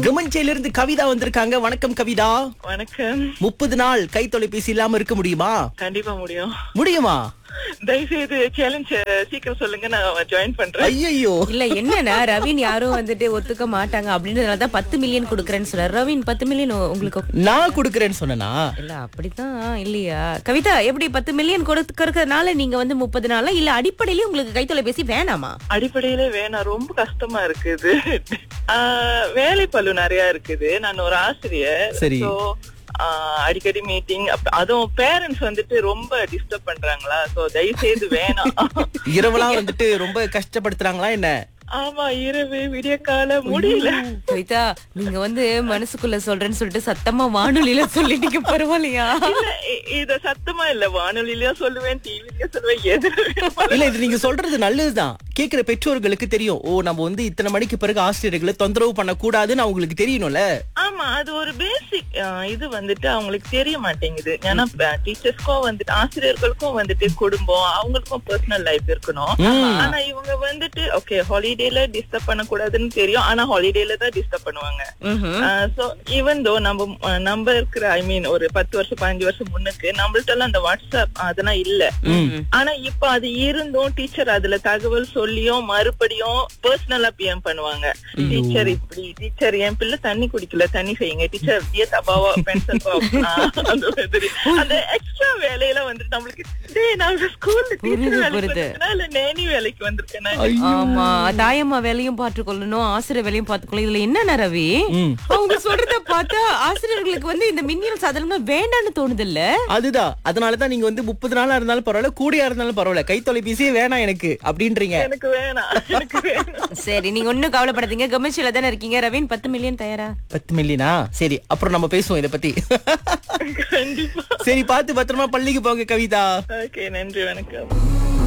கமன்சேல இருந்து கவிதா வந்திருக்காங்க வணக்கம் கவிதா வணக்கம் முப்பது நாள் கை தொலைபேசி இல்லாம இருக்க முடியுமா கண்டிப்பா முடியும் முடியுமா தயவுசெய்து சேலஞ்ச் சீக்கிரம் சொல்லுங்க நான் ஜாயின் பண்றேன் ஐயோ இல்ல என்னன்னா ரவீன் யாரும் வந்துட்டு ஒத்துக்க மாட்டாங்க அப்படின்றதுனால தான் பத்து மில்லியன் கொடுக்குறேன்னு சொல்றாரு ரவீன் பத்து மில்லியன் உங்களுக்கு நான் கொடுக்கறேன்னு சொன்னனா இல்ல அப்படித்தான் இல்லையா கவிதா எப்படி பத்து மில்லியன் கொடுக்கறதுனால நீங்க வந்து முப்பது நாளா இல்ல அடிப்படையிலேயே உங்களுக்கு கைத்தொலைபேசி வேணாமா அடிப்படையில வேணாம் ரொம்ப கஷ்டமா இருக்குது ஆஹ், வேலை பளு நிறைய இருக்குது நான் ஒரு ஆசிரியர் சரி. So, ஆஹ், அடிக்கடி மீட்டிங் அதுவும் பேரண்ட்ஸ் வந்துட்டு ரொம்ப டிஸ்டர்ப் பண்றாங்களா சோ தயவு செய்து வேணாம் இரவெல்லாம் வந்துட்டு ரொம்ப கஷ்டப்படுத்துறாங்களா என்ன ஆமா இரவு விடிய கால முடியல கவிதா நீங்க வந்து மனசுக்குள்ள சொல்றேன்னு சொல்லிட்டு சத்தமா வானொலியில சொல்லிட்டீங்க பரவாயில்லையா இல்ல இ- இத சத்தமா இல்ல வானொலிலயும் சொல்லுவேன் டிவிலயும் சொல்லுவேன் எதுல இல்ல இது நீங்க சொல்றது நல்லதுதான் கேக்குற பெற்றோர்களுக்கு தெரியும் ஓ நம்ம வந்து இத்தனை மணிக்கு பிறகு ஆசிரியர்களை தொந்தரவு பண்ண கூடாதுன்னு அவங்களுக்கு தெரியணும்ல ஆமா அது ஒரு பேசிக் இது வந்துட்டு அவங்களுக்கு தெரிய மாட்டேங்குது ஏன்னா டீச்சர்ஸ்க்கும் வந்துட்டு ஆசிரியர்களுக்கும் வந்துட்டு குடும்பம் அவங்களுக்கும் பர்சனல் லைஃப் இருக்கணும் ஆனா இவங்க வந்துட்டு ஓகே ஹாலிடேல டிஸ்டர்ப் பண்ண கூடாதுன்னு தெரியும் ஆனா ஹாலிடேல தான் டிஸ்டர்ப் பண்ணுவாங்க சோ ஈவன் தோ நம்ம அஹ், நம்ம இருக்கிற ஐ மீன் ஒரு பத்து வருஷம் பதினஞ்சு வருஷம் முன்னுக்கு நம்மள்ட்ட எல்லாம் அந்த வாட்ஸ்அப் அதெல்லாம் இல்ல ஆனா இப்ப அது இருந்தும் டீச்சர் அதுல தகவல் சொல்லியும் மறுபடியும் பர்சனலா பிஎம் பண்ணுவாங்க டீச்சர் இப்படி டீச்சர் என் பிள்ளை தண்ணி குடிக்கல தண்ணி செய்யுங்க டீச்சர் ஏ தபாவா பென்சில் அந்த மாதிரி அந்த எக்ஸ்ட்ரா வேலையில வந்துட்டு நம்மளுக்கு டேய் நான் ஸ்கூல்ல டீச்சர் வேலைக்கு புரியுது. வந்திருக்கேனா இல்ல நேனி வேலைக்கு வந்திருக்கேனா ஆமா தாயம்மா வேலையும் பார்த்துக்கொள்ளணும் ஆசிரியர் வேலையும் பார்த்துக்கொள்ளணும் இதுல என்ன ரவி ம். அவங்க சொல்றத பார்த்தா ஆசிரியர்களுக்கு வந்து இந்த மின்னியல் சாதனம்னா வேண்டான்னு தோணுது இல்ல அதுதான் அதனாலதான் நீங்க வந்து முப்பது நாளா இருந்தாலும் பரவாயில்ல கூடியா இருந்தாலும் பரவாயில்ல கை தொலைபேசியே வேணாம் எனக்கு அப்படின்றீங்க எனக்கு வேணாம் எனக்கு வேணாம் சரி நீங்க ஒண்ணும் கவலைப்படாதீங்க கவர்மெண்ட்ல தானே இருக்கீங்க ரவீன் பத்து மில்லியன் தயாரா பத்து மில்லியனா சரி அப்புறம் நம்ம பேசுவோம் இத பத்தி கண்டிப்பா சரி பார்த்து பத்திரமா பள்ளிக்கு போங்க கவிதா ஓகே நன்றி வணக்கம்